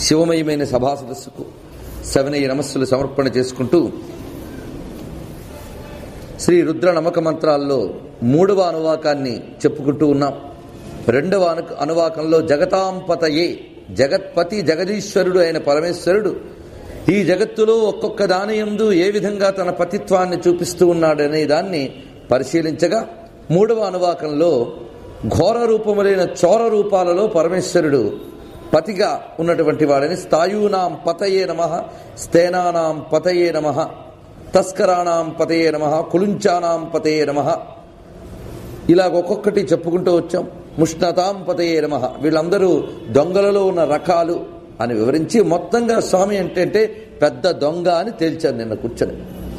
శివమయమైన సభా సదస్సుకు శవనయ్య నమస్సులు సమర్పణ చేసుకుంటూ శ్రీ రుద్ర నమక మంత్రాల్లో మూడవ అనువాకాన్ని చెప్పుకుంటూ ఉన్నాం రెండవ అను అనువాకంలో జగతాంపతయే జగత్పతి జగదీశ్వరుడు అయిన పరమేశ్వరుడు ఈ జగత్తులో ఒక్కొక్క దానియందు ఏ విధంగా తన పతిత్వాన్ని చూపిస్తూ ఉన్నాడనే దాన్ని పరిశీలించగా మూడవ అనువాకంలో ఘోర రూపములైన చోర రూపాలలో పరమేశ్వరుడు పతిగా ఉన్నటువంటి వాడని స్థాయూనాం పతయే నమ స్థేనానాం పతయే నమ తస్కరాణం పతయే నమ కులుంచానాం పతయే నమ ఇలాగ ఒక్కొక్కటి చెప్పుకుంటూ వచ్చాం ముష్ణతాం పతయే నమ వీళ్ళందరూ దొంగలలో ఉన్న రకాలు అని వివరించి మొత్తంగా స్వామి ఏంటంటే పెద్ద దొంగ అని తేల్చారు నిన్న కూర్చొని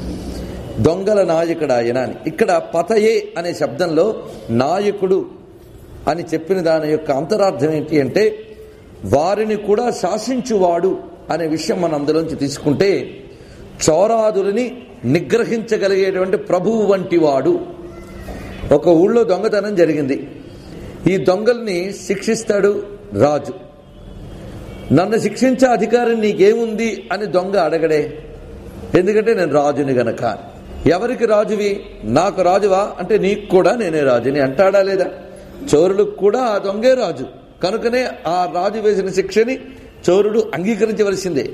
దొంగల నాయకుడు ఆయన అని ఇక్కడ పతయే అనే శబ్దంలో నాయకుడు అని చెప్పిన దాని యొక్క అంతరార్థం ఏంటి అంటే వారిని కూడా శాసించువాడు అనే విషయం మనం అందులోంచి తీసుకుంటే చౌరాదులని నిగ్రహించగలిగేటువంటి ప్రభువు వంటి వాడు ఒక ఊళ్ళో దొంగతనం జరిగింది ఈ దొంగల్ని శిక్షిస్తాడు రాజు నన్ను శిక్షించే అధికారం నీకేముంది అని దొంగ అడగడే ఎందుకంటే నేను రాజుని గనక ఎవరికి రాజువి నాకు రాజువా అంటే నీకు కూడా నేనే రాజుని అంటాడా లేదా చోరులకు కూడా ఆ దొంగే రాజు కనుకనే ఆ రాజు వేసిన శిక్షని చోరుడు అంగీకరించవలసిందే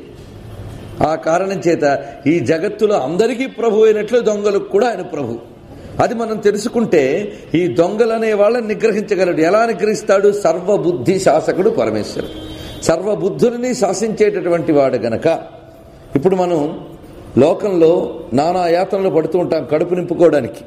ఆ కారణం చేత ఈ జగత్తులో అందరికీ ప్రభు అయినట్లు దొంగలకు కూడా ఆయన ప్రభు అది మనం తెలుసుకుంటే ఈ దొంగలనే వాళ్ళని నిగ్రహించగలడు ఎలా నిగ్రహిస్తాడు సర్వబుద్ధి శాసకుడు పరమేశ్వరుడు సర్వబుద్ధులని శాసించేటటువంటి వాడు గనక ఇప్పుడు మనం లోకంలో నానా యాతనలు పడుతూ ఉంటాం కడుపు నింపుకోవడానికి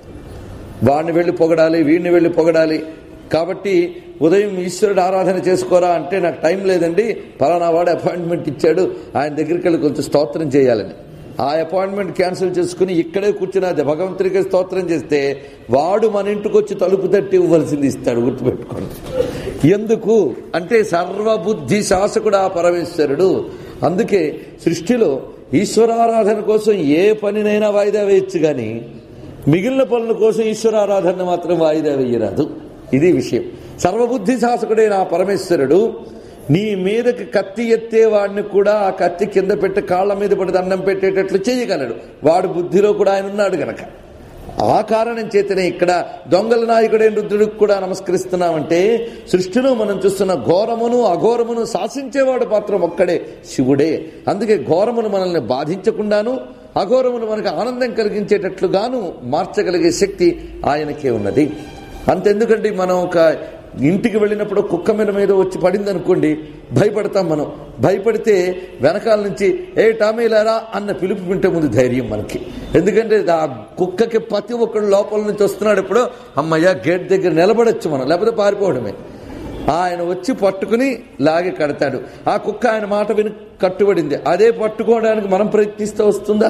వాడిని వెళ్ళి పొగడాలి వీడిని వెళ్ళి పొగడాలి కాబట్టి ఉదయం ఈశ్వరుడు ఆరాధన చేసుకోరా అంటే నాకు టైం లేదండి పలానా వాడు అపాయింట్మెంట్ ఇచ్చాడు ఆయన దగ్గరికి వెళ్ళి కొంచెం స్తోత్రం చేయాలని ఆ అపాయింట్మెంట్ క్యాన్సిల్ చేసుకుని ఇక్కడే కూర్చుని అది భగవంతుడికి స్తోత్రం చేస్తే వాడు మన ఇంటికి వచ్చి తలుపు తట్టి ఇవ్వాల్సింది ఇస్తాడు గుర్తుపెట్టుకోండి ఎందుకు అంటే సర్వబుద్ధి శాసకుడు ఆ పరమేశ్వరుడు అందుకే సృష్టిలో ఈశ్వరారాధన కోసం ఏ పనినైనా వాయిదా వేయచ్చు కానీ మిగిలిన పనుల కోసం ఈశ్వరారాధన మాత్రం వాయిదా వేయరాదు ఇది విషయం సర్వబుద్ధి శాసకుడైన ఆ పరమేశ్వరుడు నీ మీదకి కత్తి ఎత్తేవాడిని కూడా ఆ కత్తి కింద పెట్టి కాళ్ళ మీద పడి దండం పెట్టేటట్లు చేయగలడు వాడు బుద్ధిలో కూడా ఆయన ఉన్నాడు గనక ఆ కారణం చేతనే ఇక్కడ దొంగల నాయకుడైన రుద్రుడికి కూడా నమస్కరిస్తున్నామంటే సృష్టిలో మనం చూస్తున్న ఘోరమును అఘోరమును శాసించేవాడు మాత్రం ఒక్కడే శివుడే అందుకే ఘోరమును మనల్ని బాధించకుండాను అఘోరమును మనకు ఆనందం కలిగించేటట్లుగాను మార్చగలిగే శక్తి ఆయనకే ఉన్నది అంతెందుకండి మనం ఒక ఇంటికి వెళ్ళినప్పుడు కుక్క మీద మీద వచ్చి పడింది అనుకోండి భయపడతాం మనం భయపడితే వెనకాల నుంచి ఏ టామీలారా అన్న పిలుపు వింటే ముందు ధైర్యం మనకి ఎందుకంటే ఆ కుక్కకి ప్రతి ఒక్కడు లోపల నుంచి వస్తున్నాడు ఎప్పుడో అమ్మయ్య గేట్ దగ్గర నిలబడొచ్చు మనం లేకపోతే పారిపోవడమే ఆయన వచ్చి పట్టుకుని లాగి కడతాడు ఆ కుక్క ఆయన మాట విని కట్టుబడింది అదే పట్టుకోవడానికి మనం ప్రయత్నిస్తూ వస్తుందా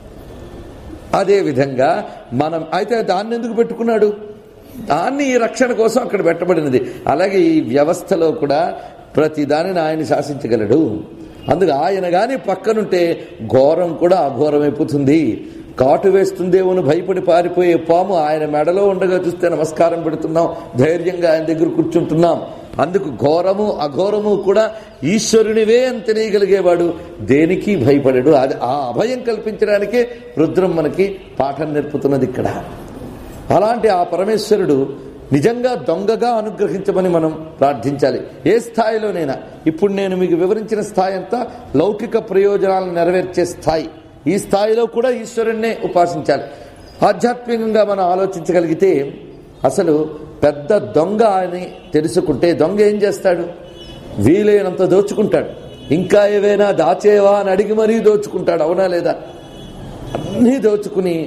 అదే విధంగా మనం అయితే దాన్ని ఎందుకు పెట్టుకున్నాడు దాన్ని ఈ రక్షణ కోసం అక్కడ పెట్టబడినది అలాగే ఈ వ్యవస్థలో కూడా ప్రతి దానిని ఆయన శాసించగలడు అందుకు ఆయన గాని పక్కనుంటే ఘోరం కూడా అఘోరమైపోతుంది కాటు వేస్తుందేమోని భయపడి పారిపోయే పాము ఆయన మెడలో ఉండగా చూస్తే నమస్కారం పెడుతున్నాం ధైర్యంగా ఆయన దగ్గర కూర్చుంటున్నాం అందుకు ఘోరము అఘోరము కూడా ఈశ్వరునివే అని తెలియగలిగేవాడు దేనికి భయపడడు అది ఆ అభయం కల్పించడానికే రుద్రం మనకి పాఠం నేర్పుతున్నది ఇక్కడ అలాంటి ఆ పరమేశ్వరుడు నిజంగా దొంగగా అనుగ్రహించమని మనం ప్రార్థించాలి ఏ స్థాయిలోనైనా ఇప్పుడు నేను మీకు వివరించిన స్థాయి అంతా లౌకిక ప్రయోజనాలను నెరవేర్చే స్థాయి ఈ స్థాయిలో కూడా ఈశ్వరుణ్ణే ఉపాసించాలి ఆధ్యాత్మికంగా మనం ఆలోచించగలిగితే అసలు పెద్ద దొంగ అని తెలుసుకుంటే దొంగ ఏం చేస్తాడు వీలైనంత దోచుకుంటాడు ఇంకా ఏవైనా దాచేవా అని అడిగి మరీ దోచుకుంటాడు అవునా లేదా అన్నీ దోచుకుని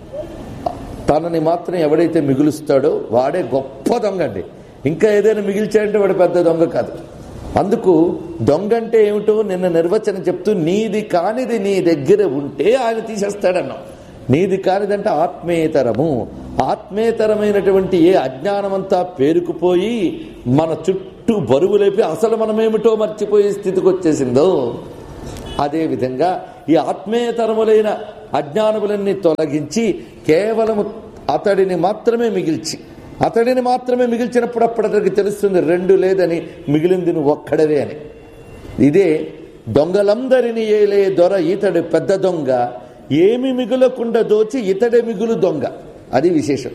తనని మాత్రం ఎవడైతే మిగులుస్తాడో వాడే గొప్ప దొంగ అండి ఇంకా ఏదైనా మిగిల్చాడంటే వాడు పెద్ద దొంగ కాదు అందుకు దొంగ అంటే ఏమిటో నిన్న నిర్వచనం చెప్తూ నీది కానిది నీ దగ్గర ఉంటే ఆయన తీసేస్తాడన్నాం నీది కానిదంటే ఆత్మేతరము ఆత్మేతరమైనటువంటి ఏ అజ్ఞానమంతా పేరుకుపోయి మన చుట్టూ బరువు లేపి అసలు మనమేమిటో మర్చిపోయే స్థితికి వచ్చేసిందో అదేవిధంగా ఈ ఆత్మేతరములైన అజ్ఞానములన్నీ తొలగించి కేవలము అతడిని మాత్రమే మిగిల్చి అతడిని మాత్రమే మిగిల్చినప్పుడు అప్పుడు అతడికి తెలుస్తుంది రెండు లేదని మిగిలింది నువ్వు ఒక్కడవే అని ఇదే దొంగలందరిని ఏలే దొర ఇతడు పెద్ద దొంగ ఏమి మిగులకుండా దోచి ఇతడే మిగులు దొంగ అది విశేషం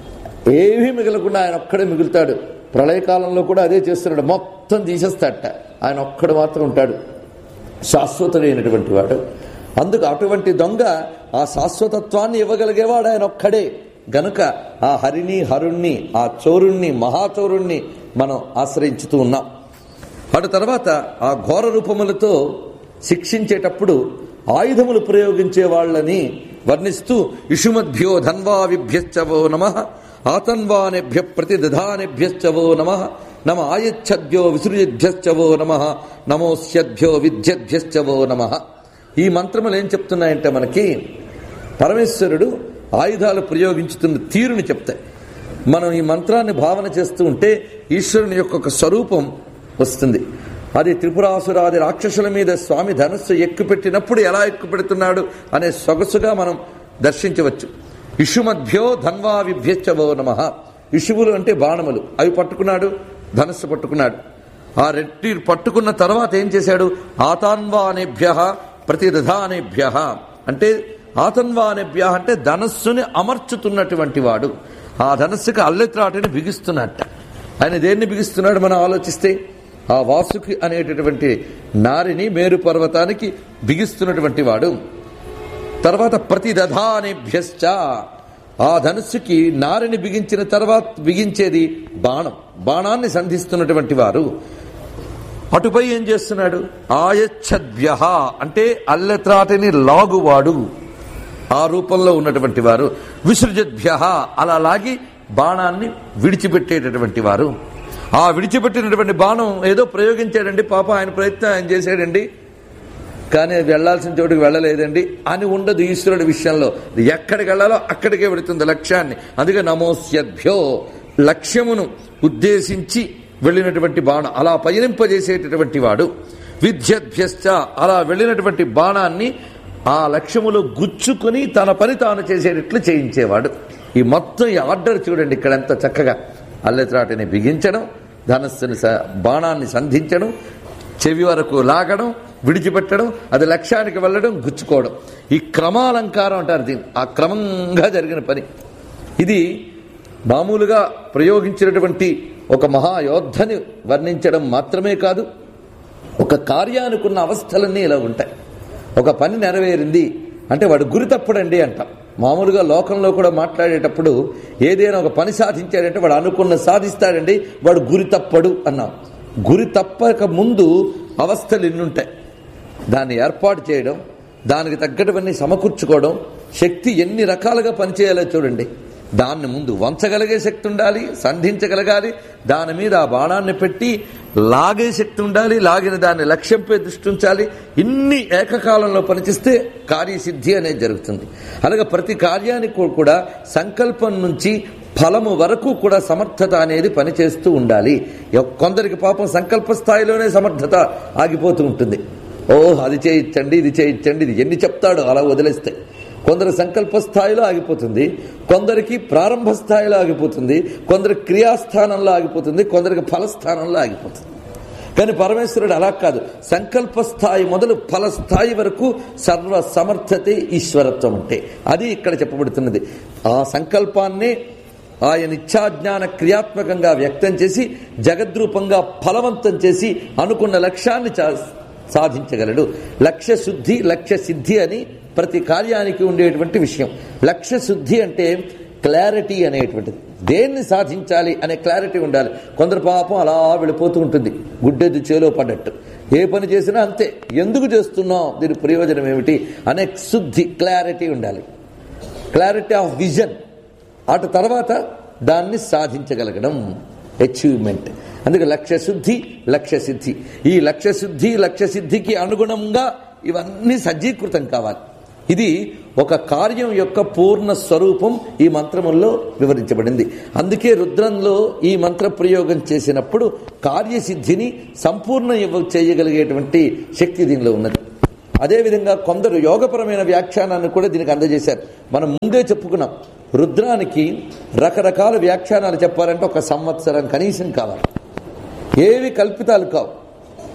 ఏమీ మిగలకుండా ఆయన ఒక్కడే మిగులుతాడు ప్రళయకాలంలో కూడా అదే చేస్తున్నాడు మొత్తం తీసేస్తాడట ఆయన ఒక్కడు మాత్రం ఉంటాడు శాశ్వతుడైనటువంటి వాడు అందుకు అటువంటి దొంగ ఆ శాశ్వతత్వాన్ని ఇవ్వగలిగేవాడు ఆయన ఒక్కడే గనుక ఆ హరిని హరుణ్ణి ఆ చోరుణ్ణి మహాచోరుణ్ణి మనం ఆశ్రయించుతూ ఉన్నాం అటు తర్వాత ఆ ఘోర రూపములతో శిక్షించేటప్పుడు ఆయుధములు ప్రయోగించే వాళ్ళని వర్ణిస్తూ ఇషుమద్భ్యో ధన్వావిభ్యశ్చవో నమ ఆతన్వానేభ్య ప్రతిదధానేభ్యశ్చవో నమ నమ ఆయచ్చద్భ్యో విసృజిభ్యశ్చవో నమ నమోస్యద్భ్యో విద్యభ్యశ్చవో నమ ఈ మంత్రములు ఏం చెప్తున్నాయంటే మనకి పరమేశ్వరుడు ఆయుధాలు ప్రయోగించుతున్న తీరుని చెప్తాయి మనం ఈ మంత్రాన్ని భావన చేస్తూ ఉంటే ఈశ్వరుని యొక్క ఒక స్వరూపం వస్తుంది అది త్రిపురాసురాది రాక్షసుల మీద స్వామి ధనస్సు ఎక్కుపెట్టినప్పుడు ఎలా ఎక్కుపెడుతున్నాడు అనే సొగసుగా మనం దర్శించవచ్చు ఇషుమధ్యో ధన్వా విభ్యశ్చవో నమ ఇషువులు అంటే బాణములు అవి పట్టుకున్నాడు ధనస్సు పట్టుకున్నాడు ఆ రెట్టి పట్టుకున్న తర్వాత ఏం చేశాడు ఆతాన్వానేభ్య ప్రతిదధానేభ్య అంటే ఆతన్వానేభ్య అంటే ధనస్సుని అమర్చుతున్నటువంటి వాడు ఆ ధనస్సుకి అల్లెత్రాటిని బిగిస్తున్నట్ట ఆయన దేన్ని బిగిస్తున్నాడు మనం ఆలోచిస్తే ఆ వాసుకి అనేటటువంటి నారిని మేరు పర్వతానికి బిగిస్తున్నటువంటి వాడు తర్వాత ప్రతిదధానేభ్యశ్చ ఆ ధనుస్సుకి నారిని బిగించిన తర్వాత బిగించేది బాణం బాణాన్ని సంధిస్తున్నటువంటి వారు అటుపై ఏం చేస్తున్నాడు ఆయచ్చద్భ్య అంటే అల్లెత్రాటిని లాగువాడు ఆ రూపంలో ఉన్నటువంటి వారు విసృజద్భ్య అలా లాగి బాణాన్ని విడిచిపెట్టేటటువంటి వారు ఆ విడిచిపెట్టినటువంటి బాణం ఏదో ప్రయోగించాడండి పాప ఆయన ప్రయత్నం ఆయన చేశాడండి కానీ అది వెళ్లాల్సిన చోటుకి వెళ్ళలేదండి అని ఉండదు ఈశ్వరుడి విషయంలో ఎక్కడికి వెళ్ళాలో అక్కడికే వెళుతుంది లక్ష్యాన్ని అందుకే నమోస్యభ్యో లక్ష్యమును ఉద్దేశించి వెళ్ళినటువంటి బాణం అలా పయనింపజేసేటటువంటి వాడు విద్యభ్యశ్చ అలా వెళ్ళినటువంటి బాణాన్ని ఆ లక్ష్యములో గుచ్చుకుని తన పని తాను చేసేటట్లు చేయించేవాడు ఈ మొత్తం ఈ ఆర్డర్ చూడండి ఇక్కడ ఎంత చక్కగా అల్లెత్రాటిని బిగించడం ధనస్సుని స- బాణాన్ని సంధించడం చెవి వరకు లాగడం విడిచిపెట్టడం అది లక్ష్యానికి వెళ్ళడం గుచ్చుకోవడం ఈ క్రమాలంకారం అంటారు దీన్ని ఆ క్రమంగా జరిగిన పని ఇది మామూలుగా ప్రయోగించినటువంటి ఒక మహాయోద్ధని వర్ణించడం మాత్రమే కాదు ఒక కార్యానికి ఉన్న అవస్థలన్నీ ఇలా ఉంటాయి ఒక పని నెరవేరింది అంటే వాడు గురి తప్పడండి అంటాం మామూలుగా లోకంలో కూడా మాట్లాడేటప్పుడు ఏదైనా ఒక పని సాధించాడంటే వాడు అనుకున్న సాధిస్తాడండి వాడు గురి తప్పడు అన్నాం గురి తప్పక ముందు అవస్థలు ఎన్నుంటాయి దాన్ని ఏర్పాటు చేయడం దానికి తగ్గట్టువన్నీ సమకూర్చుకోవడం శక్తి ఎన్ని రకాలుగా పనిచేయాలో చూడండి దాన్ని ముందు వంచగలిగే శక్తి ఉండాలి సంధించగలగాలి దాని మీద ఆ బాణాన్ని పెట్టి లాగే శక్తి ఉండాలి లాగిన దాన్ని లక్ష్యంపై దృష్టి ఉంచాలి ఇన్ని ఏకకాలంలో పనిచేస్తే కార్యసిద్ధి అనేది జరుగుతుంది అలాగే ప్రతి కార్యానికి కూడా సంకల్పం నుంచి ఫలము వరకు కూడా సమర్థత అనేది పనిచేస్తూ ఉండాలి ఎవ్- కొందరికి పాపం సంకల్ప స్థాయిలోనే సమర్థత ఆగిపోతూ ఉంటుంది ఓ అది చేయించండి ఇది చేయించండి ఇది ఎన్ని చెప్తాడో అలా వదిలేస్తే కొందరు సంకల్ప స్థాయిలో ఆగిపోతుంది కొందరికి ప్రారంభ స్థాయిలో ఆగిపోతుంది కొందరికి క్రియాస్థానంలో ఆగిపోతుంది కొందరికి ఫలస్థానంలో ఆగిపోతుంది కానీ పరమేశ్వరుడు అలా కాదు సంకల్ప స్థాయి మొదలు ఫల స్థాయి వరకు సర్వ సమర్థతే ఈశ్వరత్వం అంటే అది ఇక్కడ చెప్పబడుతున్నది ఆ సంకల్పాన్నే ఆయన ఇచ్ఛాజ్ఞాన క్రియాత్మకంగా వ్యక్తం చేసి జగద్రూపంగా ఫలవంతం చేసి అనుకున్న లక్ష్యాన్ని చా- సాధించగలడు లక్ష్య శుద్ధి లక్ష్య సిద్ధి అని ప్రతి కార్యానికి ఉండేటువంటి విషయం లక్ష్య శుద్ధి అంటే క్లారిటీ అనేటువంటిది దేన్ని సాధించాలి అనే క్లారిటీ ఉండాలి కొందరు పాపం అలా వెళ్ళిపోతూ ఉంటుంది గుడ్డెద్దు చేలో పడ్డట్టు ఏ పని చేసినా అంతే ఎందుకు చేస్తున్నాం దీని ప్రయోజనం ఏమిటి అనే శుద్ధి క్లారిటీ ఉండాలి క్లారిటీ ఆఫ్ విజన్ అటు తర్వాత దాన్ని సాధించగలగడం అచీవ్మెంట్ అందుకే లక్ష్య శుద్ధి లక్ష్య సిద్ధి ఈ లక్ష్య శుద్ధి లక్ష్య సిద్ధికి అనుగుణంగా ఇవన్నీ సజ్జీకృతం కావాలి ఇది ఒక కార్యం యొక్క పూర్ణ స్వరూపం ఈ మంత్రముల్లో వివరించబడింది అందుకే రుద్రంలో ఈ మంత్ర ప్రయోగం చేసినప్పుడు కార్యసిద్ధిని సంపూర్ణ ఇవ్వ- చేయగలిగేటువంటి శక్తి దీనిలో ఉన్నది అదేవిధంగా కొందరు యోగపరమైన వ్యాఖ్యానాన్ని కూడా దీనికి అందజేశారు మనం ముందే చెప్పుకున్నాం రుద్రానికి రకరకాల వ్యాఖ్యానాలు చెప్పాలంటే ఒక సంవత్సరం కనీసం కావాలి ఏవి కల్పితాలు కావు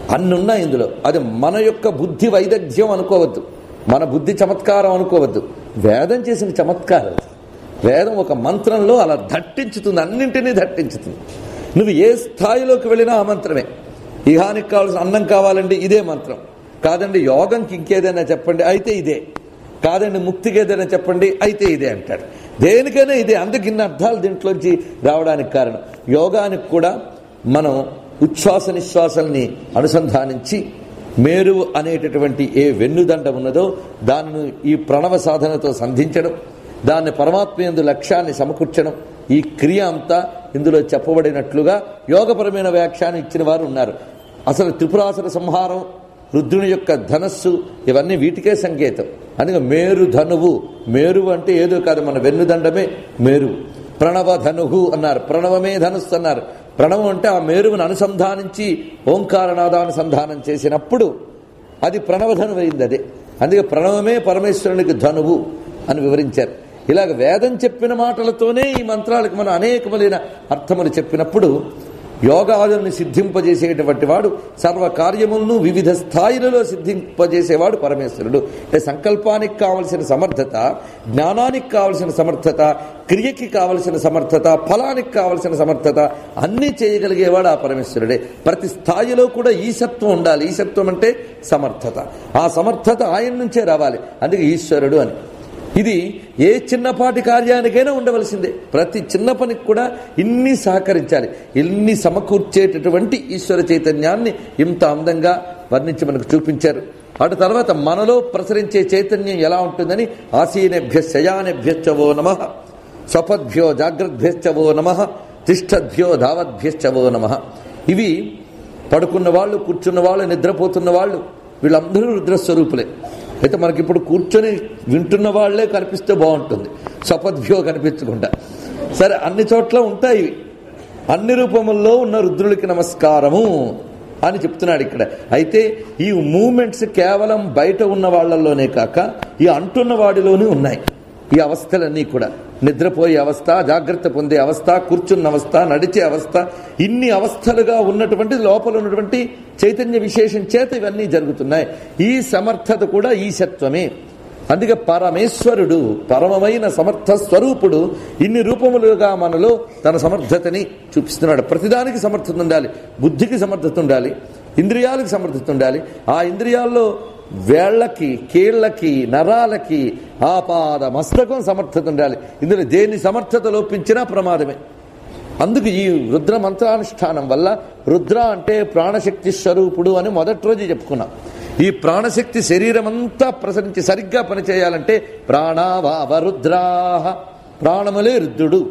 అన్ని ఉన్నాయి ఇందులో అది మన యొక్క బుద్ధి వైదగ్ధ్యం అనుకోవద్దు మన బుద్ధి చమత్కారం అనుకోవద్దు వేదం చేసిన చమత్కారం వేదం ఒక మంత్రంలో అలా దట్టించుతుంది అన్నింటినీ దట్టించుతుంది నువ్వు ఏ స్థాయిలోకి వెళ్ళినా ఆ మంత్రమే ఇహానికి కావాల్సిన అన్నం కావాలండి ఇదే మంత్రం కాదండి యోగంకి ఇంకేదైనా చెప్పండి అయితే ఇదే కాదండి ముక్తికి ఏదైనా చెప్పండి అయితే ఇదే అంటాడు దేనికైనా ఇదే అందుకు ఇన్ని అర్థాలు దీంట్లోంచి రావడానికి కారణం యోగానికి కూడా మనం ఉచ్ఛ్వాస నిశ్వాసల్ని అనుసంధానించి మేరువు అనేటటువంటి ఏ వెన్నుదండ ఉన్నదో దానిని ఈ ప్రణవ సాధనతో సంధించడం దాన్ని పరమాత్మ యందు లక్ష్యాన్ని సమకూర్చడం ఈ క్రియ అంతా ఇందులో చెప్పబడినట్లుగా యోగపరమైన వ్యాఖ్యానం ఇచ్చిన వారు ఉన్నారు అసలు త్రిపురాసుర సంహారం రుద్రుని యొక్క ధనస్సు ఇవన్నీ వీటికే సంకేతం అందుకే మేరు ధనువు మేరువు అంటే ఏదో కాదు మన వెన్నుదండమే మేరువు ప్రణవ ధనుహు అన్నారు ప్రణవమే ధనుస్సు అన్నారు ప్రణవం అంటే ఆ మేరువును అనుసంధానించి ఓంకారనాదానుసంధానం చేసినప్పుడు అది ప్రణవధనువు అయింది అదే అందుకే ప్రణవమే పరమేశ్వరునికి ధనువు అని వివరించారు ఇలాగ వేదం చెప్పిన మాటలతోనే ఈ మంత్రాలకు మనం అనేకములైన అర్థములు చెప్పినప్పుడు యోగాదుల్ని సిద్ధింపజేసేటువంటి వాడు సర్వ కార్యములను వివిధ స్థాయిలలో సిద్ధింపజేసేవాడు పరమేశ్వరుడు అంటే సంకల్పానికి కావలసిన సమర్థత జ్ఞానానికి కావలసిన సమర్థత క్రియకి కావలసిన సమర్థత ఫలానికి కావలసిన సమర్థత అన్నీ చేయగలిగేవాడు ఆ పరమేశ్వరుడే ప్రతి స్థాయిలో కూడా ఈశత్వం ఉండాలి ఈశత్వం అంటే సమర్థత ఆ సమర్థత ఆయన నుంచే రావాలి అందుకే ఈశ్వరుడు అని ఇది ఏ చిన్నపాటి కార్యానికైనా ఉండవలసిందే ప్రతి చిన్న పనికి కూడా ఇన్ని సహకరించాలి ఇన్ని సమకూర్చేటటువంటి ఈశ్వర చైతన్యాన్ని ఇంత అందంగా వర్ణించి మనకు చూపించారు అటు తర్వాత మనలో ప్రసరించే చైతన్యం ఎలా ఉంటుందని ఆసీనేభ్య శయానేభ్యశ్చవో నమ స్వపద్భ్యో జాగ్రద్భ్యశ్చవో నమ తిష్టద్భ్యో ధావద్భ్యశ్చవో నమ ఇవి పడుకున్న వాళ్ళు కూర్చున్న వాళ్ళు నిద్రపోతున్న వాళ్ళు వీళ్ళందరూ రుద్రస్వరూపులే అయితే మనకి ఇప్పుడు కూర్చొని వింటున్న వాళ్లే కనిపిస్తే బాగుంటుంది సపద్భ్యో కనిపించకుండా సరే అన్ని చోట్ల ఉంటాయి ఇవి అన్ని రూపముల్లో ఉన్న రుద్రులకి నమస్కారము అని చెప్తున్నాడు ఇక్కడ అయితే ఈ మూమెంట్స్ కేవలం బయట ఉన్న వాళ్ళల్లోనే కాక ఈ అంటున్న వాడిలోనే ఉన్నాయి ఈ అవస్థలన్నీ కూడా నిద్రపోయే అవస్థ జాగ్రత్త పొందే అవస్థ కూర్చున్న అవస్థ నడిచే అవస్థ ఇన్ని అవస్థలుగా ఉన్నటువంటి లోపల ఉన్నటువంటి చైతన్య విశేషం చేత ఇవన్నీ జరుగుతున్నాయి ఈ సమర్థత కూడా ఈశత్వమే అందుకే పరమేశ్వరుడు పరమమైన సమర్థ స్వరూపుడు ఇన్ని రూపములుగా మనలో తన సమర్థతని చూపిస్తున్నాడు ప్రతిదానికి సమర్థత ఉండాలి బుద్ధికి సమర్థత ఉండాలి ఇంద్రియాలకు సమర్థత ఉండాలి ఆ ఇంద్రియాల్లో వేళ్లకి కీళ్లకి నరాలకి ఆపాద మస్తకం సమర్థత ఉండాలి ఇందులో దేని సమర్థత లోపించినా ప్రమాదమే అందుకు ఈ రుద్ర మంత్రానుష్ఠానం వల్ల రుద్ర అంటే ప్రాణశక్తి స్వరూపుడు అని మొదటి రోజు చెప్పుకున్నాం ఈ ప్రాణశక్తి శరీరం అంతా ప్రసరించి సరిగ్గా పనిచేయాలంటే ప్రాణావావ రుద్రాహ ప్రాణములే రుద్రుడు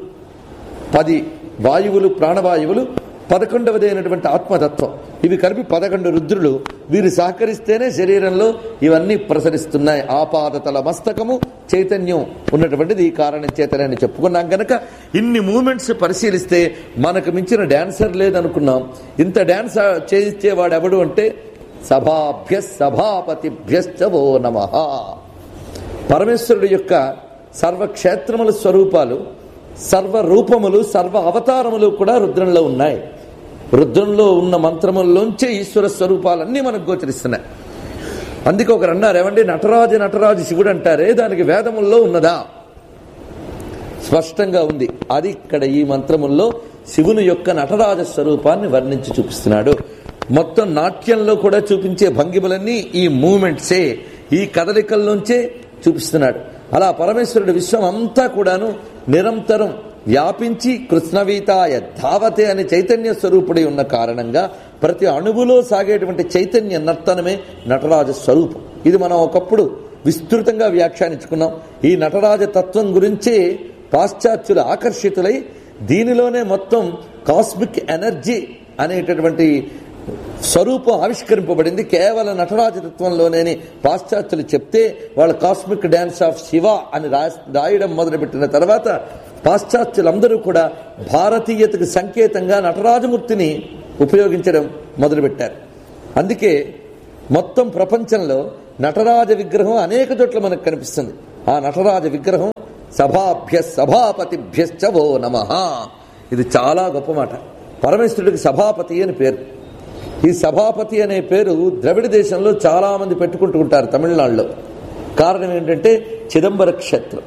పది వాయువులు ప్రాణవాయువులు పదకొండవది అయినటువంటి ఆత్మతత్వం ఇవి కలిపి పదకొండు రుద్రులు వీరు సహకరిస్తేనే శరీరంలో ఇవన్నీ ప్రసరిస్తున్నాయి ఆపాదతల మస్తకము చైతన్యం ఉన్నటువంటిది ఈ కారణం చేతనే అని చెప్పుకున్నాం కనుక ఇన్ని మూమెంట్స్ పరిశీలిస్తే మనకు మించిన డాన్సర్ లేదనుకున్నాం ఇంత డాన్స్ చేయించేవాడు ఎవడు అంటే సభాభ్య సభాపతిభ్యశ్చవో నమ పరమేశ్వరుడు యొక్క సర్వక్షేత్రముల స్వరూపాలు సర్వ రూపములు సర్వ అవతారములు కూడా రుద్రంలో ఉన్నాయి రుద్రంలో ఉన్న మంత్రముల్లోంచే ఈశ్వర స్వరూపాలన్నీ మనకు గోచరిస్తున్నాయి అందుకే ఒకరు అన్నారు ఏమండి నటరాజు నటరాజు శివుడు అంటారే దానికి వేదముల్లో ఉన్నదా స్పష్టంగా ఉంది అది ఇక్కడ ఈ మంత్రముల్లో శివుని యొక్క నటరాజ స్వరూపాన్ని వర్ణించి చూపిస్తున్నాడు మొత్తం నాట్యంలో కూడా చూపించే భంగిమలన్నీ ఈ మూమెంట్సే ఈ కదలికల్లోంచే చూపిస్తున్నాడు అలా పరమేశ్వరుడు విశ్వం అంతా కూడాను నిరంతరం వ్యాపించి కృష్ణవీతాయ ధావతే అనే చైతన్య స్వరూపుడై ఉన్న కారణంగా ప్రతి అణువులో సాగేటువంటి చైతన్య నర్తనమే నటరాజ స్వరూపం ఇది మనం ఒకప్పుడు విస్తృతంగా వ్యాఖ్యానించుకున్నాం ఈ నటరాజ తత్వం గురించే పాశ్చాత్యులు ఆకర్షితులై దీనిలోనే మొత్తం కాస్మిక్ ఎనర్జీ అనేటటువంటి స్వరూపం ఆవిష్కరింపబడింది కేవలం నటరాజతత్వంలోనే పాశ్చాత్యులు చెప్తే వాళ్ళ కాస్మిక్ డ్యాన్స్ ఆఫ్ శివ అని రాయడం మొదలుపెట్టిన తర్వాత పాశ్చాత్యులందరూ కూడా భారతీయతకు సంకేతంగా నటరాజమూర్తిని ఉపయోగించడం మొదలుపెట్టారు అందుకే మొత్తం ప్రపంచంలో నటరాజ విగ్రహం అనేక చోట్ల మనకు కనిపిస్తుంది ఆ నటరాజ విగ్రహం సభాభ్య సభాపతిభ్యశ్చవో నమ ఇది చాలా గొప్ప మాట పరమేశ్వరుడికి సభాపతి అని పేరు ఈ సభాపతి అనే పేరు ద్రవిడ దేశంలో చాలా మంది పెట్టుకుంటూ ఉంటారు తమిళనాడులో కారణం ఏంటంటే చిదంబర క్షేత్రం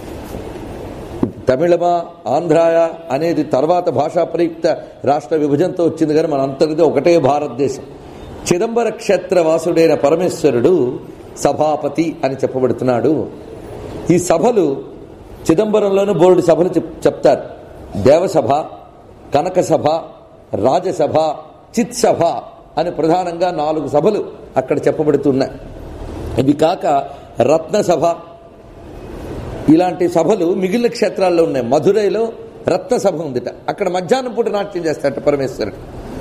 తమిళమా ఆంధ్రాయ అనేది తర్వాత భాషా ప్రయుక్త రాష్ట్ర విభజనతో వచ్చింది కానీ మన అంతటిది ఒకటే భారతదేశం చిదంబర క్షేత్ర వాసుడైన పరమేశ్వరుడు సభాపతి అని చెప్పబడుతున్నాడు ఈ సభలు చిదంబరంలోనూ బోర్డు సభలు చెప్- చెప్తారు దేవసభ కనక సభ రాజసభ చిత్ సభ అని ప్రధానంగా నాలుగు సభలు అక్కడ చెప్పబడుతున్నాయి ఇవి కాక రత్నసభ ఇలాంటి సభలు మిగిలిన క్షేత్రాల్లో ఉన్నాయి మధురైలో రత్న సభ ఉందిట అక్కడ మధ్యాహ్నం పూట నాట్యం చేస్తారట పరమేశ్వరుడు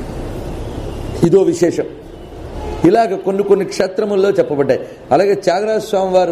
ఇదో విశేషం ఇలాగ కొన్ని కొన్ని క్షేత్రముల్లో చెప్పబడ్డాయి అలాగే త్యాగరాజ స్వామి వారు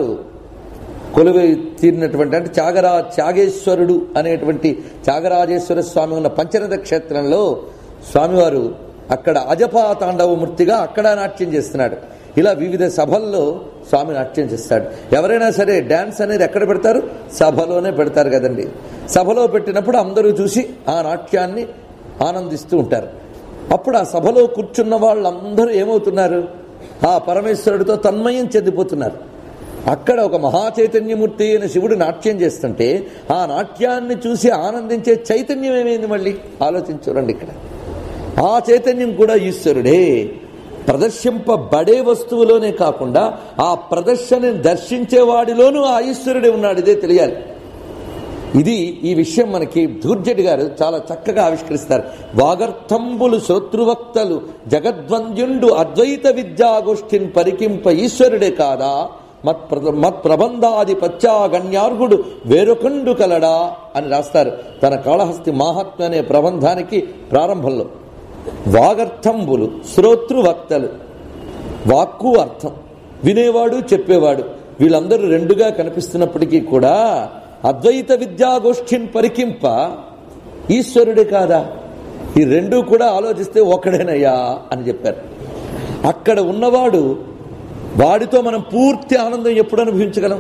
కొలువై తీరినటువంటి అంటే త్యాగరా త్యాగేశ్వరుడు అనేటువంటి త్యాగరాజేశ్వర స్వామి ఉన్న పంచరథ క్షేత్రంలో స్వామివారు అక్కడ అజపా తాండవమూర్తిగా అక్కడ నాట్యం చేస్తున్నాడు ఇలా వివిధ సభల్లో స్వామి నాట్యం చేస్తాడు ఎవరైనా సరే డ్యాన్స్ అనేది ఎక్కడ పెడతారు సభలోనే పెడతారు కదండి సభలో పెట్టినప్పుడు అందరూ చూసి ఆ నాట్యాన్ని ఆనందిస్తూ ఉంటారు అప్పుడు ఆ సభలో కూర్చున్న వాళ్ళందరూ ఏమవుతున్నారు ఆ పరమేశ్వరుడితో తన్మయం చెందిపోతున్నారు అక్కడ ఒక మహాచైతన్యమూర్తి అయిన శివుడు నాట్యం చేస్తుంటే ఆ నాట్యాన్ని చూసి ఆనందించే చైతన్యం ఏమైంది మళ్ళీ ఆలోచించురండి ఇక్కడ ఆ చైతన్యం కూడా ఈశ్వరుడే ప్రదర్శింపబడే వస్తువులోనే కాకుండా ఆ ప్రదర్శనని దర్శించేవాడిలోనూ ఆ ఈశ్వరుడే ఉన్నాడు ఇదే తెలియాలి ఇది ఈ విషయం మనకి ధూర్జటి గారు చాలా చక్కగా ఆవిష్కరిస్తారు వాగర్థంబులు శ్రోతృవక్తలు జగద్వంద్యుండు అద్వైత విద్యాగోష్ఠిన్ పరికింప ఈశ్వరుడే కాదా మత్ ప్ర- మత్ ప్రబంధాది పచ్చాగణ్యార్హుడు వేరొకండు కలడా అని రాస్తారు తన కాళహస్తి మాహాత్మ్య అనే ప్రబంధానికి ప్రారంభంలో వాగర్థంబులు శ్రోతృవక్తలు వాక్కు అర్థం వినేవాడు చెప్పేవాడు వీళ్ళందరూ రెండుగా కనిపిస్తున్నప్పటికీ కూడా అద్వైత విద్యాగోష్ఠిని పరికింప ఈశ్వరుడే కాదా ఈ రెండు కూడా ఆలోచిస్తే ఒక్కడేనయ్యా అని చెప్పారు అక్కడ ఉన్నవాడు వాడితో మనం పూర్తి ఆనందం ఎప్పుడు అనుభవించగలం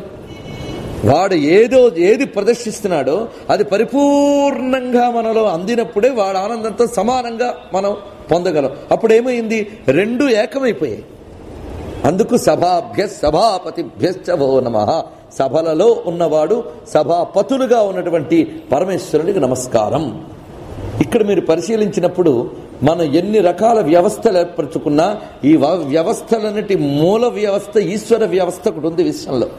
వాడు ఏదో ఏది ప్రదర్శిస్తున్నాడో అది పరిపూర్ణంగా మనలో అందినప్పుడే వాడు ఆనందంతో సమానంగా మనం పొందగలం అప్పుడు ఏమైంది రెండు ఏకమైపోయాయి అందుకు సభాభ్య సభాపతిభ్యశ్చవో నమ సభలలో ఉన్నవాడు సభాపతులుగా ఉన్నటువంటి పరమేశ్వరునికి నమస్కారం ఇక్కడ మీరు పరిశీలించినప్పుడు మనం ఎన్ని రకాల వ్యవస్థలు ఏర్పరచుకున్నా ఈ వ- వ్యవస్థలన్నిటి మూల వ్యవస్థ ఈశ్వర వ్యవస్థ ఒకటి ఉంది విశ్వంలో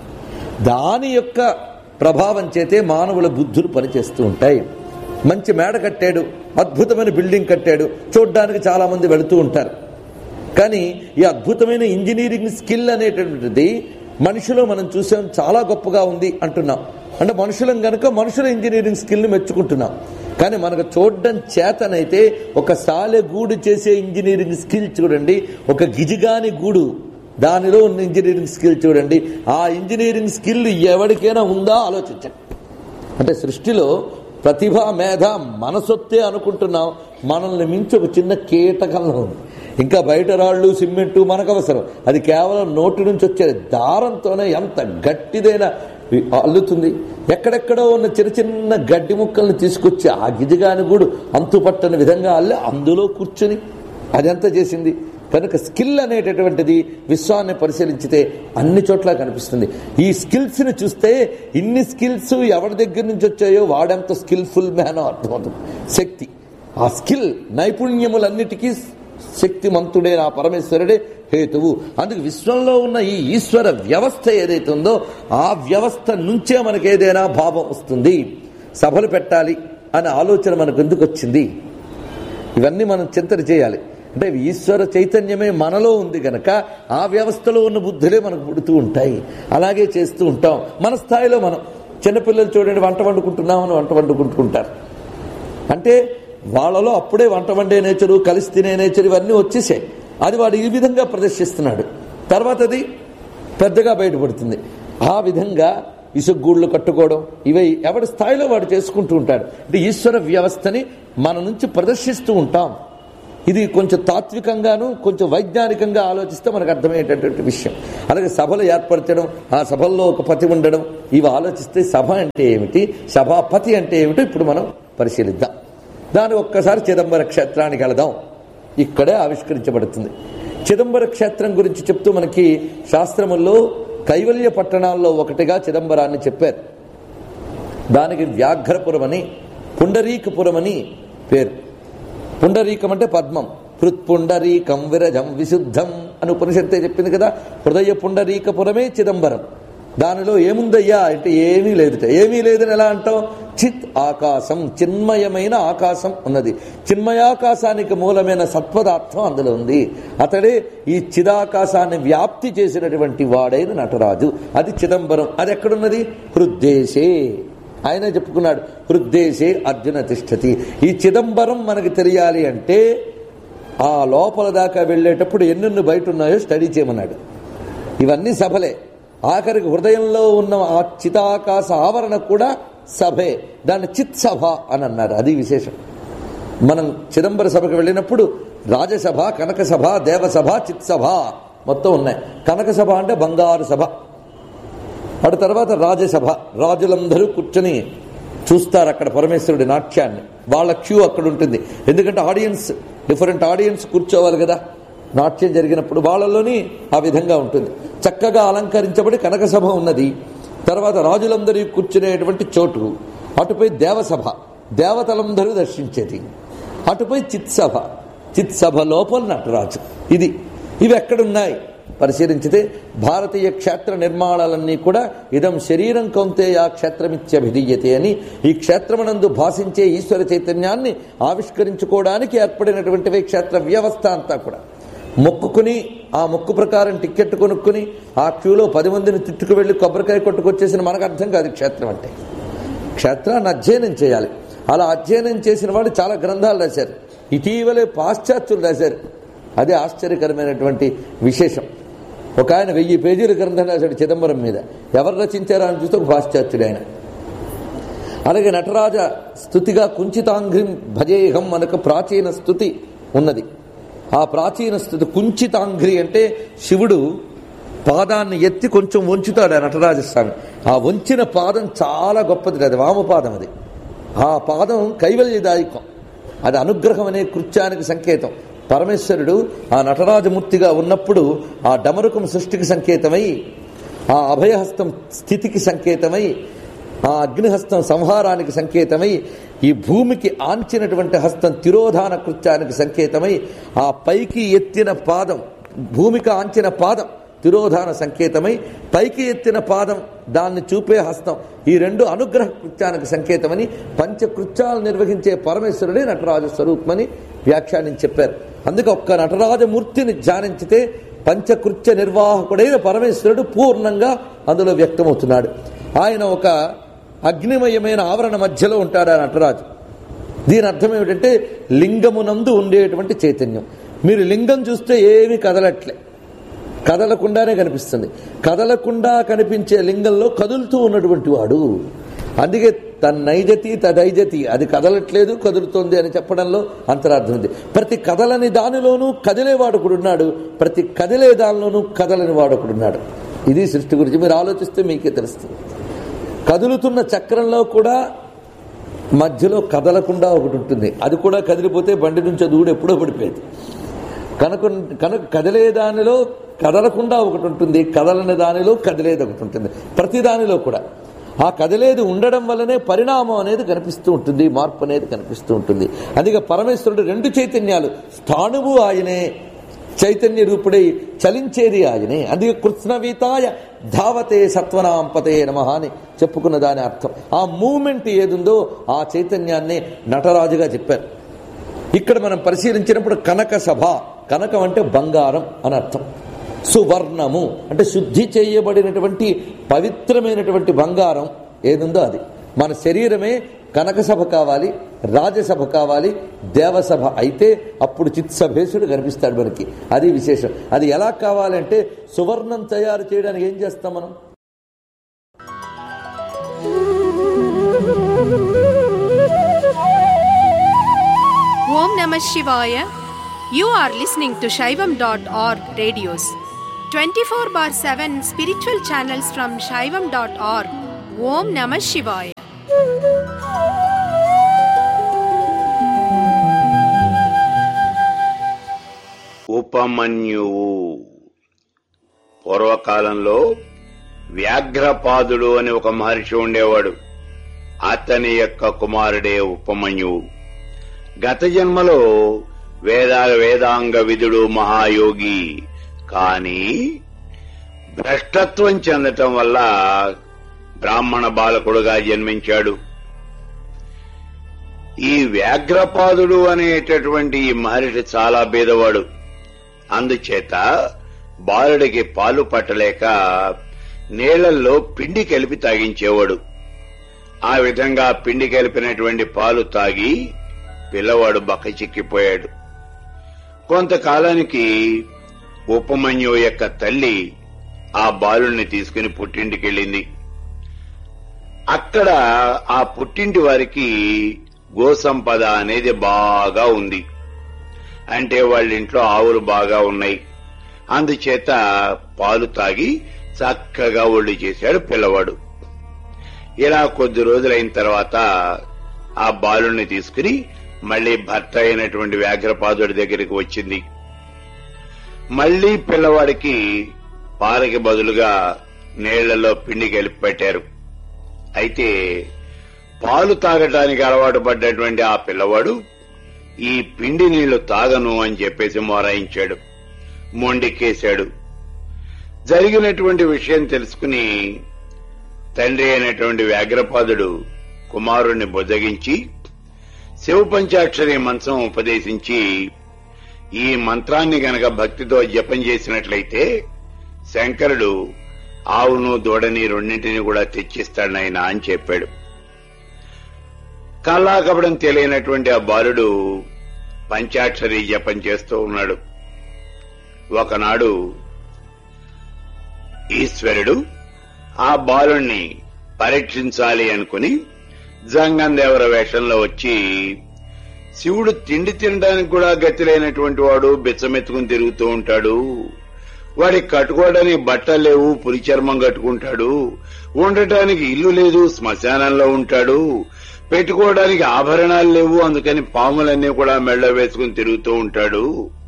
దాని యొక్క ప్రభావం చేతే మానవుల బుద్ధులు పనిచేస్తూ ఉంటాయి మంచి మేడ కట్టాడు అద్భుతమైన బిల్డింగ్ కట్టాడు చూడ్డానికి చాలా మంది వెళుతూ ఉంటారు కానీ ఈ అద్భుతమైన ఇంజనీరింగ్ స్కిల్ అనేటటువంటిది మనిషిలో మనం చూసాం చాలా గొప్పగా ఉంది అంటున్నాం అంటే మనుషులం గనుక మనుషుల ఇంజనీరింగ్ స్కిల్ని మెచ్చుకుంటున్నాం కానీ మనకు చూడడం చేతనైతే ఒక సాలె గూడు చేసే ఇంజనీరింగ్ స్కిల్ చూడండి ఒక గిజిగాని గూడు దానిలో ఉన్న ఇంజనీరింగ్ స్కిల్ చూడండి ఆ ఇంజనీరింగ్ స్కిల్ ఎవరికైనా ఉందా ఆలోచించండి అంటే సృష్టిలో ప్రతిభ మేధ మనసొత్తే అనుకుంటున్నాం మనల్ని మించి ఒక చిన్న కీటకంలో ఉంది ఇంకా బయట రాళ్ళు సిమెంటు మనకు అవసరం అది కేవలం నోటి నుంచి వచ్చే దారంతోనే ఎంత గట్టిదైన అల్లుతుంది ఎక్కడెక్కడో ఉన్న చిన్న చిన్న గడ్డి ముక్కల్ని తీసుకొచ్చి ఆ గిజిగాని కూడా అంతుపట్టని విధంగా అల్లి అందులో కూర్చుని అదంతా చేసింది కనుక స్కిల్ అనేటటువంటిది విశ్వాన్ని పరిశీలించితే అన్ని చోట్ల కనిపిస్తుంది ఈ స్కిల్స్ ని చూస్తే ఇన్ని స్కిల్స్ ఎవరి దగ్గర నుంచి వచ్చాయో వాడెంత స్కిల్ఫుల్ మ్యానో అర్థమవుతుంది శక్తి ఆ స్కిల్ నైపుణ్యములన్నిటికీ శక్తిమంతుడే ఆ పరమేశ్వరుడే హేతువు అందుకు విశ్వంలో ఉన్న ఈ ఈశ్వర వ్యవస్థ ఏదైతే ఉందో ఆ వ్యవస్థ నుంచే మనకు ఏదైనా భావం వస్తుంది సభలు పెట్టాలి అనే ఆలోచన మనకు ఎందుకు వచ్చింది ఇవన్నీ మనం చింతన చేయాలి అంటే ఈశ్వర చైతన్యమే మనలో ఉంది గనక ఆ వ్యవస్థలో ఉన్న బుద్ధులే మనకు పుడుతూ ఉంటాయి అలాగే చేస్తూ ఉంటాం మన స్థాయిలో మనం చిన్నపిల్లలు చూడండి వంట వండుకుంటున్నామని వంట వండుకుంటుంటారు అంటే వాళ్ళలో అప్పుడే వంట వండే నేచరు కలిసి తినే నేచర్ ఇవన్నీ వచ్చేసాయి అది వాడు ఈ విధంగా ప్రదర్శిస్తున్నాడు తర్వాత అది పెద్దగా బయటపడుతుంది ఆ విధంగా ఇసుగూళ్ళు కట్టుకోవడం ఇవి ఎవరి స్థాయిలో వాడు చేసుకుంటూ ఉంటాడు అంటే ఈశ్వర వ్యవస్థని మన నుంచి ప్రదర్శిస్తూ ఉంటాం ఇది కొంచెం తాత్వికంగాను కొంచెం వైజ్ఞానికంగా ఆలోచిస్తే మనకు అర్థమయ్యేటటువంటి విషయం అలాగే సభలు ఏర్పరచడం ఆ సభల్లో ఒక పతి ఉండడం ఇవి ఆలోచిస్తే సభ అంటే ఏమిటి సభాపతి అంటే ఏమిటో ఇప్పుడు మనం పరిశీలిద్దాం దాని ఒక్కసారి చిదంబర క్షేత్రానికి వెళదాం ఇక్కడే ఆవిష్కరించబడుతుంది చిదంబర క్షేత్రం గురించి చెప్తూ మనకి శాస్త్రముల్లో కైవల్య పట్టణాల్లో ఒకటిగా చిదంబరాన్ని చెప్పారు దానికి వ్యాఘ్రపురం అని పుండరీకపురం అని పేరు పుండరీకం అంటే పద్మం హృత్పుండరీకం విరజం విశుద్ధం అని ఉపనిషత్తే చెప్పింది కదా హృదయ పుండరీకపురమే చిదంబరం దానిలో ఏముందయ్యా అంటే ఏమీ లేదుట ఏమీ లేదని ఎలా అంటాం చిత్ ఆకాశం చిన్మయమైన ఆకాశం ఉన్నది చిన్మయాకాశానికి మూలమైన సత్పదార్థం అందులో ఉంది అతడే ఈ చిదాకాశాన్ని వ్యాప్తి చేసినటువంటి వాడైన నటరాజు అది చిదంబరం అది ఎక్కడున్నది హృద్దేశే ఆయన చెప్పుకున్నాడు హృద్దేశే అర్జున తిష్టతి ఈ చిదంబరం మనకి తెలియాలి అంటే ఆ లోపల దాకా వెళ్ళేటప్పుడు ఎన్నెన్ని బయట ఉన్నాయో స్టడీ చేయమన్నాడు ఇవన్నీ సభలే ఆఖరికి హృదయంలో ఉన్న ఆ చితాకాశ ఆవరణ కూడా సభే దాన్ని చిత్ సభ అని అన్నారు అది విశేషం మనం చిదంబర సభకు వెళ్ళినప్పుడు రాజసభ కనక సభ దేవసభ చిత్ సభ మొత్తం ఉన్నాయి కనక సభ అంటే బంగారు సభ అటు తర్వాత రాజసభ రాజులందరూ కూర్చొని చూస్తారు అక్కడ పరమేశ్వరుడి నాట్యాన్ని వాళ్ళ క్యూ అక్కడ ఉంటుంది ఎందుకంటే ఆడియన్స్ డిఫరెంట్ ఆడియన్స్ కూర్చోవాలి కదా నాట్యం జరిగినప్పుడు వాళ్ళలోని ఆ విధంగా ఉంటుంది చక్కగా అలంకరించబడి కనక సభ ఉన్నది తర్వాత రాజులందరూ కూర్చునేటువంటి చోటు అటుపై దేవసభ దేవతలందరూ దర్శించేది అటుపై చిత్సభ చిత్సభ లోపల నటరాజు ఇది ఇవి ఎక్కడున్నాయి పరిశీలించితే భారతీయ క్షేత్ర నిర్మాణాలన్నీ కూడా ఇదం శరీరం కౌంతేయ క్షేత్రమిత్యభిధీయతే అని ఈ క్షేత్రమనందు భాషించే ఈశ్వర చైతన్యాన్ని ఆవిష్కరించుకోవడానికి ఏర్పడినటువంటివి క్షేత్ర వ్యవస్థ అంతా కూడా మొక్కుకుని ఆ మొక్కు ప్రకారం టిక్కెట్ కొనుక్కుని ఆ క్యూలో పది మందిని తిట్టుకు వెళ్ళి కొబ్బరికాయ కొట్టుకొచ్చేసిన మనకు అర్థం కాదు క్షేత్రం అంటే క్షేత్రాన్ని అధ్యయనం చేయాలి అలా అధ్యయనం చేసిన వాళ్ళు చాలా గ్రంథాలు రాశారు ఇటీవలే పాశ్చాత్యులు రాశారు అదే ఆశ్చర్యకరమైనటువంటి విశేషం ఒక ఆయన వెయ్యి పేజీల గ్రంథం రాశాడు చిదంబరం మీద ఎవరు రచించారో అని చూస్తే ఒక పాశ్చాత్యుడు ఆయన అలాగే నటరాజ స్థుతిగా కుంచితాంఘ్రిం భజేహం మనకు ప్రాచీన స్థుతి ఉన్నది ఆ ప్రాచీన స్థుతి కుంచితాంఘ్రి అంటే శివుడు పాదాన్ని ఎత్తి కొంచెం వంచుతాడు ఆ నటరాజస్వామి ఆ వంచిన పాదం చాలా గొప్పది అది వామపాదం అది ఆ పాదం కైవల్యదాయకం అది అనుగ్రహం అనే కృత్యానికి సంకేతం పరమేశ్వరుడు ఆ నటరాజమూర్తిగా ఉన్నప్పుడు ఆ డమరుకం సృష్టికి సంకేతమై ఆ అభయహస్తం స్థితికి సంకేతమై ఆ అగ్నిహస్తం సంహారానికి సంకేతమై ఈ భూమికి ఆంచినటువంటి హస్తం తిరోధాన కృత్యానికి సంకేతమై ఆ పైకి ఎత్తిన పాదం భూమికి ఆంచిన పాదం తిరోధాన సంకేతమై పైకి ఎత్తిన పాదం దాన్ని చూపే హస్తం ఈ రెండు అనుగ్రహ కృత్యానికి సంకేతమని పంచకృత్యాలు నిర్వహించే పరమేశ్వరుడే నటరాజ స్వరూపమని వ్యాఖ్యానించి చెప్పారు అందుకే ఒక్క నటరాజమూర్తిని ధ్యానించితే పంచకృత్య నిర్వాహకుడైన పరమేశ్వరుడు పూర్ణంగా అందులో వ్యక్తమవుతున్నాడు ఆయన ఒక అగ్నిమయమైన ఆవరణ మధ్యలో ఉంటాడు ఆ నటరాజు దీని అర్థం ఏమిటంటే లింగమునందు ఉండేటువంటి చైతన్యం మీరు లింగం చూస్తే ఏమీ కదలట్లే కదలకుండానే కనిపిస్తుంది కదలకుండా కనిపించే లింగంలో కదులుతూ ఉన్నటువంటి వాడు అందుకే తన్నైజతి తదైజతి అది కదలట్లేదు కదులుతోంది అని చెప్పడంలో అంతరార్థం ఉంది ప్రతి కదలని దానిలోనూ కదిలేవాడు ఒకడున్నాడు ప్రతి కదిలే దానిలోనూ కదలని వాడు ఒకడున్నాడు ఇది సృష్టి గురించి మీరు ఆలోచిస్తే మీకే తెలుస్తుంది కదులుతున్న చక్రంలో కూడా మధ్యలో కదలకుండా ఒకటి ఉంటుంది అది కూడా కదిలిపోతే బండి నుంచి దూడు ఎప్పుడో పడిపోయేది కనుక కనుక కదిలే దానిలో కదలకుండా ఒకటి ఉంటుంది కదలని దానిలో కదిలేది ఒకటి ఉంటుంది ప్రతి దానిలో కూడా ఆ కదిలేది ఉండడం వల్లనే పరిణామం అనేది కనిపిస్తూ ఉంటుంది మార్పు అనేది కనిపిస్తూ ఉంటుంది అందుకే పరమేశ్వరుడు రెండు చైతన్యాలు స్థాణువు ఆయనే చైతన్య రూపుడై చలించేది ఆయనే అందుకే కృష్ణవీతాయ ధావతే సత్వనాంపతే నమ అని చెప్పుకున్న దాని అర్థం ఆ మూమెంట్ ఏదుందో ఆ చైతన్యాన్ని నటరాజుగా చెప్పారు ఇక్కడ మనం పరిశీలించినప్పుడు కనక సభ కనకం అంటే బంగారం అని అర్థం సువర్ణము అంటే శుద్ధి చేయబడినటువంటి పవిత్రమైనటువంటి బంగారం ఏదుందో అది మన శరీరమే కనక సభ కావాలి రాజసభ కావాలి దేవసభ అయితే అప్పుడు చిత్సభేశుడు కనిపిస్తాడు మనకి అది విశేషం అది ఎలా కావాలంటే సువర్ణం తయారు చేయడానికి ఏం చేస్తాం మనం Om Namah Shivaya. You are listening to Shaivam.org radios. 24 bar 7 spiritual channels from Shaivam.org. Om Namah Shivaya. ఉపమన్యువు పూర్వకాలంలో వ్యాఘ్రపాదుడు అని ఒక మహర్షి ఉండేవాడు అతని యొక్క కుమారుడే ఉపమన్యువు గత జన్మలో వేదా వేదాంగ విధుడు మహాయోగి కాని భ్రష్టత్వం చెందటం వల్ల బ్రాహ్మణ బాలకుడుగా జన్మించాడు ఈ వ్యాఘ్రపాదుడు అనేటటువంటి ఈ మహర్షి చాలా బీదవాడు అందుచేత బాలుడికి పాలు పట్టలేక నీళ్లలో పిండి కలిపి తాగించేవాడు ఆ విధంగా పిండి కలిపినటువంటి పాలు తాగి పిల్లవాడు బక్కచిక్కిపోయాడు కొంతకాలానికి ఉపమన్యు యొక్క తల్లి ఆ బాలుణ్ణి తీసుకుని పుట్టింటికెళ్ళింది అక్కడ ఆ పుట్టింటి వారికి గోసంపద అనేది బాగా ఉంది అంటే వాళ్ళ ఇంట్లో ఆవులు బాగా ఉన్నాయి అందుచేత పాలు తాగి చక్కగా ఒళ్ళు చేశాడు పిల్లవాడు ఇలా కొద్ది రోజులైన తర్వాత ఆ బాలుని తీసుకుని మళ్లీ భర్త అయినటువంటి వ్యాఘ్రపాదుడి దగ్గరికి వచ్చింది మళ్లీ పిల్లవాడికి పాలకి బదులుగా నీళ్లలో పిండి కలిపి పెట్టారు అయితే పాలు తాగటానికి అలవాటు పడ్డటువంటి ఆ పిల్లవాడు ఈ పిండి నీళ్లు తాగను అని చెప్పేసి మొరాయించాడు మొండికేశాడు జరిగినటువంటి విషయం తెలుసుకుని తండ్రి అయినటువంటి వ్యాఘ్రపాదుడు కుమారుణ్ణి బుజ్జగించి శివ పంచాక్షరి మంత్రం ఉపదేశించి ఈ మంత్రాన్ని గనక భక్తితో జపం చేసినట్లయితే శంకరుడు ఆవును దూడని రెండింటిని కూడా తెచ్చిస్తాడనైనా అని చెప్పాడు కల్లాకపడం తెలియనటువంటి ఆ బాలుడు పంచాక్షరి జపం చేస్తూ ఉన్నాడు ఒకనాడు ఈశ్వరుడు ఆ బాలుణ్ణి పరీక్షించాలి అనుకుని జంగందేవర వేషంలో వచ్చి శివుడు తిండి తినడానికి కూడా గతి లేనటువంటి వాడు బిచ్చమెత్తుకుని తిరుగుతూ ఉంటాడు వాడికి కట్టుకోవడానికి బట్టలు లేవు పులి చర్మం కట్టుకుంటాడు ఉండటానికి ఇల్లు లేదు శ్మశానంలో ఉంటాడు పెట్టుకోవడానికి ఆభరణాలు లేవు అందుకని పాములన్నీ కూడా మెళ్ళ వేసుకుని తిరుగుతూ ఉంటాడు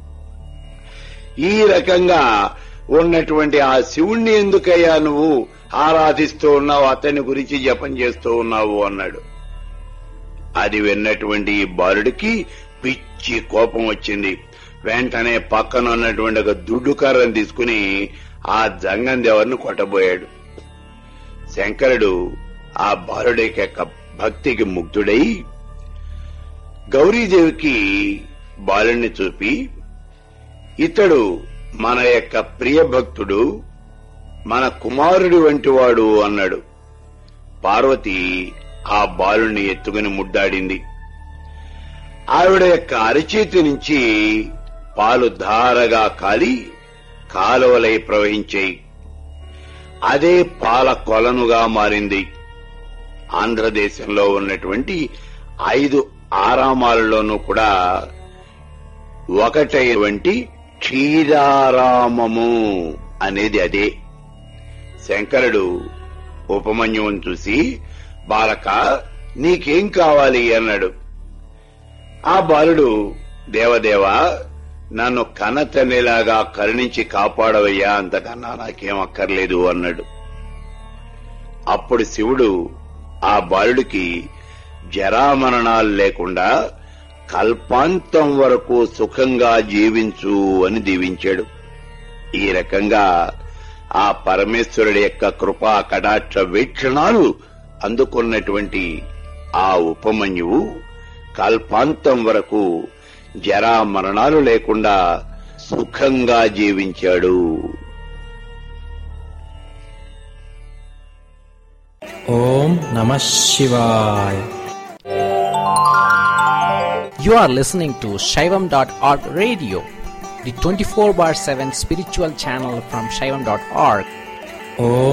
ఈ రకంగా ఉన్నటువంటి ఆ శివుణ్ణి ఎందుకయ్యా నువ్వు ఆరాధిస్తూ ఉన్నావు అతని గురించి జపం చేస్తూ ఉన్నావు అన్నాడు అది విన్నటువంటి ఈ బాలుడికి పిచ్చి కోపం వచ్చింది వెంటనే పక్కన ఉన్నటువంటి ఒక దుడ్డు కర్రను తీసుకుని ఆ జంగం దేవర్ని కొట్టబోయాడు శంకరుడు ఆ బాలుడి యొక్క భక్తికి ముగ్ధుడై గౌరీదేవికి బాలుణ్ణి చూపి ఇతడు మన యొక్క ప్రియ భక్తుడు మన కుమారుడి వంటి వాడు అన్నాడు పార్వతి ఆ బాలుణ్ణి ఎత్తుకుని ముడ్డాడింది ఆవిడ యొక్క అరచేతి నుంచి పాలు ధారగా కాలి కాలువలై ప్రవహించాయి అదే పాల కొలనుగా మారింది ఆంధ్రదేశంలో ఉన్నటువంటి ఐదు ఆరామాలలోనూ కూడా ఒకటైనటువంటి క్షీరారామము అనేది అదే శంకరుడు ఉపమన్యువుని చూసి బాలక నీకేం కావాలి అన్నాడు ఆ బాలుడు దేవదేవ నన్ను కనతనేలాగా కరుణించి కాపాడవయ్యా అంతకన్నా నాకేం అక్కర్లేదు అన్నాడు అప్పుడు శివుడు ఆ బాలుడికి జరామరణాలు లేకుండా కల్పాంతం వరకు సుఖంగా జీవించు అని దీవించాడు ఈ రకంగా ఆ పరమేశ్వరుడి యొక్క కృపా కటాక్ష వీక్షణాలు అందుకున్నటువంటి ఆ ఉపమన్యువు కల్పాంతం వరకు జరా మరణాలు లేకుండా సుఖంగా జీవించాడు ఓం నమ శివాయ You are listening to Shaivam.org radio, the 24 bar 7 spiritual channel from Shaivam.org. Om